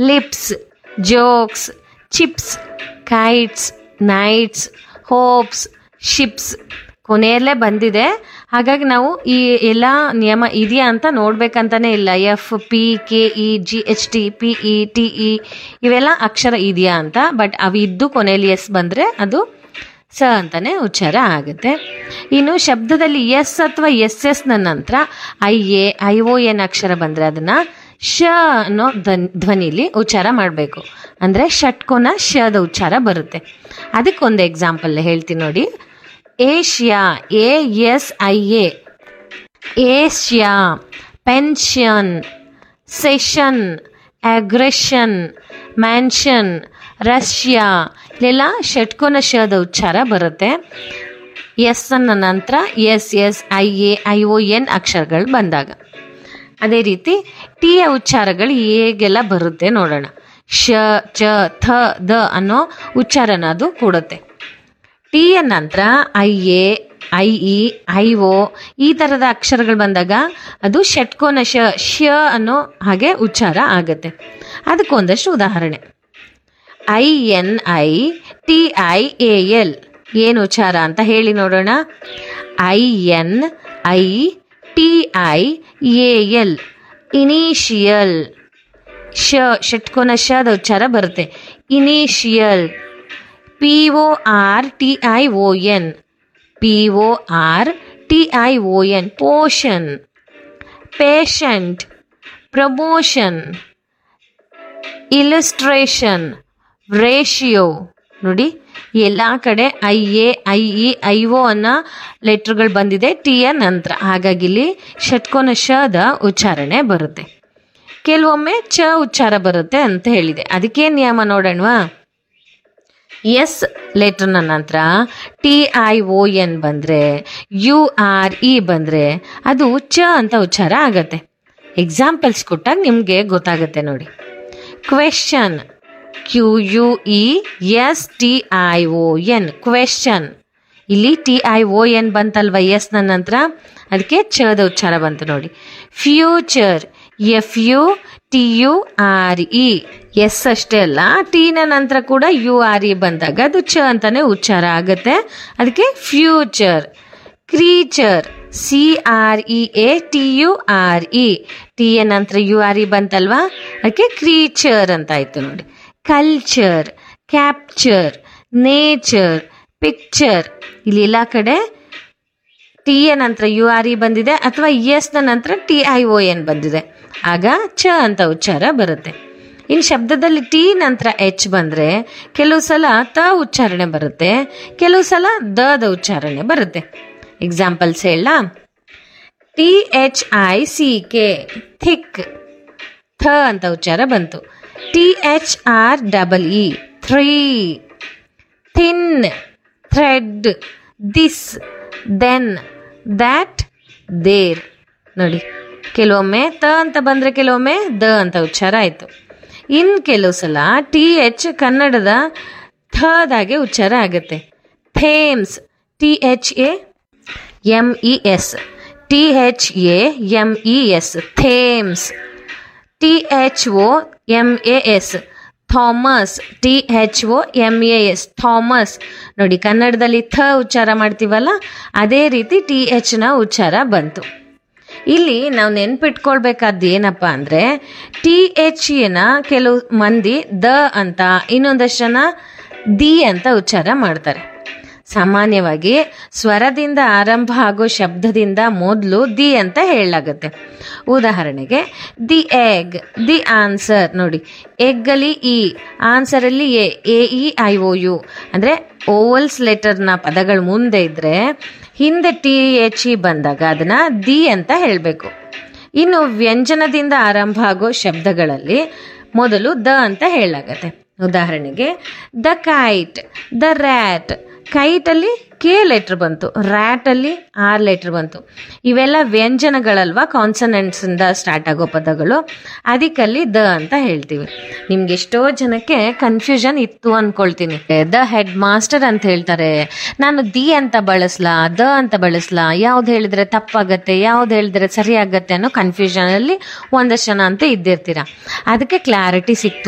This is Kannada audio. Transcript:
lips jokes chips kites nights hopes ships ಕೊನೆಯಲ್ಲೇ ಬಂದಿದೆ ಹಾಗಾಗಿ ನಾವು ಈ ಎಲ್ಲ ನಿಯಮ ಇದೆಯಾ ಅಂತ ನೋಡ್ಬೇಕಂತಾನೆ ಇಲ್ಲ F P K E G H T P E T E ಇವೆಲ್ಲ ಅಕ್ಷರ ಇದೆಯಾ ಅಂತ ಬಟ್ ಅವು ಇದ್ದು ಕೊನೆಯಲ್ಲಿ ಎಸ್ ಬಂದರೆ ಅದು ಸ ಅಂತಾನೆ ಉಚ್ಚಾರ ಆಗುತ್ತೆ ಇನ್ನು ಶಬ್ದದಲ್ಲಿ ಎಸ್ ಅಥವಾ ಎಸ್ ಎಸ್ ನ ನಂತರ I A I O N ಅಕ್ಷರ ಬಂದರೆ ಅದನ್ನು ಶ ಅನ್ನೋ ಧ್ವನ್ ಧ್ವನಿಲಿ ಉಚ್ಚಾರ ಮಾಡಬೇಕು ಅಂದರೆ ಷಟ್ಕೋನ ಶದ ಉಚ್ಚಾರ ಬರುತ್ತೆ ಅದಕ್ಕೊಂದು ಎಕ್ಸಾಂಪಲ್ ಹೇಳ್ತೀನಿ ನೋಡಿ Asia A S I A Asia pension session aggression mansion Russia ಇಲ್ಲೆಲ್ಲ ಷಟ್ಕೋನ ಶದ ಉಚ್ಚಾರ ಬರುತ್ತೆ ಎಸ್ ಅನ್ನ ನಂತರ S S I A I O N ಅಕ್ಷರಗಳು ಬಂದಾಗ ಅದೇ ರೀತಿ ಟಿಯ ಉಚ್ಚಾರಗಳು ಹೇಗೆಲ್ಲ ಬರುತ್ತೆ ನೋಡೋಣ ಶ ಚ ಥ ದ ಅನ್ನೋ ಉಚ್ಚಾರನ ಅದು ಕೊಡುತ್ತೆ ಟಿಯ ನಂತರ I A I E I O ಈ ಥರದ ಅಕ್ಷರಗಳು ಬಂದಾಗ ಅದು ಷಟ್ಕೋನ ಶ ಶ ಅನ್ನೋ ಹಾಗೆ ಉಚ್ಚಾರ ಆಗುತ್ತೆ ಅದಕ್ಕೊಂದಷ್ಟು ಉದಾಹರಣೆ I N I T I A L ಏನು ಉಚ್ಚಾರ ಅಂತ ಹೇಳಿ ನೋಡೋಣ I N I T I A L initial ಶ ಷಟ್ಕೋನ ಶದ ಉಚ್ಚಾರ ಬರುತ್ತೆ initial P O R T I O N P O R T I O N portion patient promotion illustration ratio ನೋಡಿ ಎಲ್ಲ ಕಡೆ I A I E I O ಅನ್ನೋ ಲೆಟ್ರ್ಗಳು ಬಂದಿದೆ ಟಿ ಯ ನಂತರ ಹಾಗಾಗಿ ಇಲ್ಲಿ ಷಟ್ಕೋನ ಶದ ಉಚ್ಚಾರಣೆ ಬರುತ್ತೆ ಕೆಲವೊಮ್ಮೆ ಚ ಉಚ್ಚಾರ ಬರುತ್ತೆ ಅಂತ ಹೇಳಿದೆ ಅದಕ್ಕೆ ನಿಯಮ ನೋಡೋಣವಾ ಎಸ್ ಲೆಟರ್ನ ನಂತರ ಟಿ ಐ ಒ ಎನ್ ಬಂದರೆ ಯು ಆರ್ ಇ ಬಂದರೆ ಅದು ಚ ಅಂತ ಉಚ್ಚಾರ ಆಗತ್ತೆ ಎಕ್ಸಾಂಪಲ್ಸ್ ಕೊಟ್ಟಾಗ ನಿಮಗೆ ಗೊತ್ತಾಗುತ್ತೆ ನೋಡಿ question Q U E S T I O N question ಇಲ್ಲಿ ಟಿ ಐ ಒ ಎನ್ ಬಂತಲ್ವ ಎಸ್ನ ನಂತರ ಅದಕ್ಕೆ ಚದ ಉಚ್ಚಾರ ಬಂತು ನೋಡಿ future F U T U R E S ಅಷ್ಟೇ ಅಲ್ಲ ಟಿನ ನಂತರ ಕೂಡ ಯು ಆರ್ ಇ ಬಂದಾಗ ಅದು ಚ ಅಂತಾನೆ ಉಚ್ಚಾರ ಆಗುತ್ತೆ ಅದಕ್ಕೆ future creature C R E A T U R E T A ನಂತರ ಯು ಆರ್ ಇ ಬಂತಲ್ವಾ ಅದಕ್ಕೆ ಕ್ರೀಚರ್ ಅಂತ ಆಯ್ತು ನೋಡಿ ಕಲ್ಚರ್ ಕ್ಯಾಪ್ಚರ್ ನೇಚರ್ ಪಿಕ್ಚರ್ ಇಲ್ಲಿ ಎಲ್ಲ ಕಡೆ ಟಿ ಎ ನಂತರ ಯು ಆರ್ ಇ ಬಂದಿದೆ ಅಥವಾ ಎಸ್ನ ನಂತರ ಟಿ ಐ ಒ ಎನ್ ಬಂದಿದೆ ಆಗ ಚ ಅಂತ ಉಚ್ಚಾರ ಬರುತ್ತೆ ಇನ್ನು ಶಬ್ದದಲ್ಲಿ ಟಿ ನಂತರ ಎಚ್ ಬಂದರೆ ಕೆಲವು ಸಲ ತ ಉಚ್ಚಾರಣೆ ಬರುತ್ತೆ ಕೆಲವು ಸಲ ದದ ಉಚ್ಚಾರಣೆ ಬರುತ್ತೆ ಎಕ್ಸಾಂಪಲ್ಸ್ ಹೇಳ T H I C K thick ಥ ಅಂತ ಉಚ್ಚಾರ ಬಂತು T H R double E three thin thread this then that there ನೋಡಿ ಕೆಲವೊಮ್ಮೆ ತ ಅಂತ ಬಂದರೆ ಕೆಲವೊಮ್ಮೆ ದ ಅಂತ ಉಚ್ಚಾರ ಆಯಿತು ಇನ್ನು ಕೆಲವು ಸಲ ಟಿ ಎಚ್ ಕನ್ನಡದ ಥದಾಗೆ ಉಚ್ಚಾರ ಆಗುತ್ತೆ Thames T H A M E S T H A M E S Thames T H O M A S Thomas T H O M A S Thomas ನೋಡಿ ಕನ್ನಡದಲ್ಲಿ ಥ ಉಚ್ಚಾರ ಮಾಡ್ತೀವಲ್ಲ ಅದೇ ರೀತಿ ಟಿ ಎಚ್ನ ಉಚ್ಚಾರ ಬಂತು ಇಲ್ಲಿ ನಾವು ನೆನ್ಪಿಟ್ಕೊಳ್ಬೇಕಾದ್ದು ಏನಪ್ಪ ಅಂದರೆ ಟಿ ಎಚ್ ಎನ ಕೆಲವು ಮಂದಿ ದ ಅಂತ ಇನ್ನೊಂದಷ್ಟು ಜನ ದಿ ಅಂತ ಉಚ್ಚಾರ ಮಾಡ್ತಾರೆ ಸಾಮಾನ್ಯವಾಗಿ ಸ್ವರದಿಂದ ಆರಂಭ ಆಗೋ ಶಬ್ದದಿಂದ ಮೊದಲು ದಿ ಅಂತ ಹೇಳಲಾಗುತ್ತೆ ಉದಾಹರಣೆಗೆ ದಿ ಎಗ್ ದಿ ಆನ್ಸರ್ ನೋಡಿ ಎಗ್ಗಲ್ಲಿ ಇ ಆನ್ಸರಲ್ಲಿ A A E I O U ಅಂದರೆ ಓವಲ್ಸ್ ಲೆಟರ್ನ ಪದಗಳು ಮುಂದೆ ಇದ್ದರೆ ಹಿಂದೆ ಟಿ ಎಚ್ ಇ ಬಂದಾಗ ಅದನ್ನು ದಿ ಅಂತ ಹೇಳಬೇಕು ಇನ್ನು ವ್ಯಂಜನದಿಂದ ಆರಂಭ ಆಗೋ ಶಬ್ದಗಳಲ್ಲಿ ಮೊದಲು ದ ಅಂತ ಹೇಳಲಾಗತ್ತೆ ಉದಾಹರಣೆಗೆ ದ ಕೈಟ್ ದ ರ್ಯಾಟ್ ಕೈಟಲ್ಲಿ ಕೆ ಲೆಟ್ರ್ ಬಂತು ರ್ಯಾಟಲ್ಲಿ ಆರ್ ಲೆಟ್ರ್ ಬಂತು ಇವೆಲ್ಲ ವ್ಯಂಜನಗಳಲ್ವಾ ಕಾನ್ಸನೆಂಟ್ಸಿಂದ ಸ್ಟಾರ್ಟ್ ಆಗೋ ಪದಗಳು ಅದಕ್ಕಲ್ಲಿ ದ ಅಂತ ಹೇಳ್ತೀವಿ ನಿಮ್ಗೆ ಎಷ್ಟೋ ಜನಕ್ಕೆ ಕನ್ಫ್ಯೂಷನ್ ಇತ್ತು ಅಂದ್ಕೊಳ್ತೀನಿ ದ ಹೆಡ್ ಮಾಸ್ಟರ್ ಅಂತ ಹೇಳ್ತಾರೆ ನಾನು ದಿ ಅಂತ ಬಳಸ್ಲಾ ದ ಅಂತ ಬಳಸ್ಲಾ ಯಾವ್ದು ಹೇಳಿದ್ರೆ ತಪ್ಪಾಗತ್ತೆ ಯಾವ್ದು ಹೇಳಿದ್ರೆ ಸರಿ ಆಗತ್ತೆ ಅನ್ನೋ ಕನ್ಫ್ಯೂಷನಲ್ಲಿ ಒಂದಷ್ಟು ಜನ ಅಂತ ಇದ್ದಿರ್ತೀರ ಅದಕ್ಕೆ ಕ್ಲಾರಿಟಿ ಸಿಕ್ತು